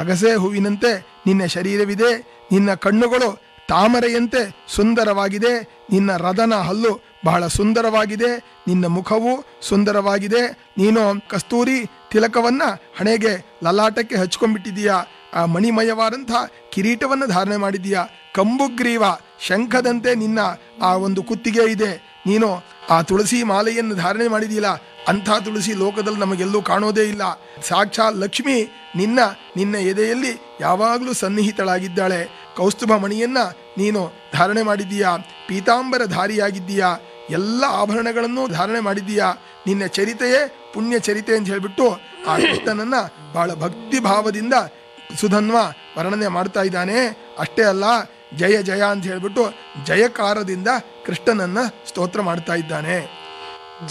ಅಗಸೆ ಹೂವಿನಂತೆ ನಿನ್ನ ಶರೀರವಿದೆ ನಿನ್ನ ಕಣ್ಣುಗಳು ತಾಮರೆಯಂತೆ ಸುಂದರವಾಗಿದೆ ನಿನ್ನ ರದನ ಹಲ್ಲು ಬಹಳ ಸುಂದರವಾಗಿದೆ ನಿನ್ನ ಮುಖವು ಸುಂದರವಾಗಿದೆ ನೀನು ಕಸ್ತೂರಿ ತಿಲಕವನ್ನ ಹಣೆಗೆ ಲಲಾಟಕ್ಕೆ ಹಚ್ಕೊಂಡ್ಬಿಟ್ಟಿದೀಯಾ ಆ ಮಣಿಮಯವಾದಂಥ ಕಿರೀಟವನ್ನು ಧಾರಣೆ ಮಾಡಿದೀಯಾ ಕಂಬುಗ್ರೀವ ಶಂಖದಂತೆ ನಿನ್ನ ಆ ಒಂದು ಕುತ್ತಿಗೆ ಇದೆ ನೀನು ಆ ತುಳಸಿ ಮಾಲೆಯನ್ನು ಧಾರಣೆ ಮಾಡಿದೀಯಲ್ಲ ಅಂಥ ತುಳಸಿ ಲೋಕದಲ್ಲಿ ನಮಗೆಲ್ಲೂ ಕಾಣೋದೇ ಇಲ್ಲ ಸಾಕ್ಷಾತ್ ಲಕ್ಷ್ಮಿ ನಿನ್ನ ನಿನ್ನ ಎದೆಯಲ್ಲಿ ಯಾವಾಗಲೂ ಸನ್ನಿಹಿತಳಾಗಿದ್ದಾಳೆ ಕೌಸ್ತುಭ ಮಣಿಯನ್ನ ನೀನು ಧಾರಣೆ ಮಾಡಿದ್ದೀಯಾ ಪೀತಾಂಬರ ಧಾರಿಯಾಗಿದ್ದೀಯಾ ಎಲ್ಲ ಆಭರಣಗಳನ್ನು ಧಾರಣೆ ಮಾಡಿದ್ದೀಯಾ ನಿನ್ನ ಚರಿತೆಯೇ ಪುಣ್ಯ ಚರಿತೆ ಅಂತ ಹೇಳ್ಬಿಟ್ಟು ಆ ಕೃಷ್ಣನನ್ನ ಬಹಳ ಭಕ್ತಿ ಭಾವದಿಂದ ಸುಧನ್ವ ವರ್ಣನೆ ಮಾಡ್ತಾ ಇದ್ದಾನೆ ಅಷ್ಟೇ ಅಲ್ಲ ಜಯ ಜಯ ಅಂತ ಹೇಳ್ಬಿಟ್ಟು ಜಯಕಾರದಿಂದ ಕೃಷ್ಣನನ್ನ ಸ್ತೋತ್ರ ಮಾಡ್ತಾ ಇದ್ದಾನೆ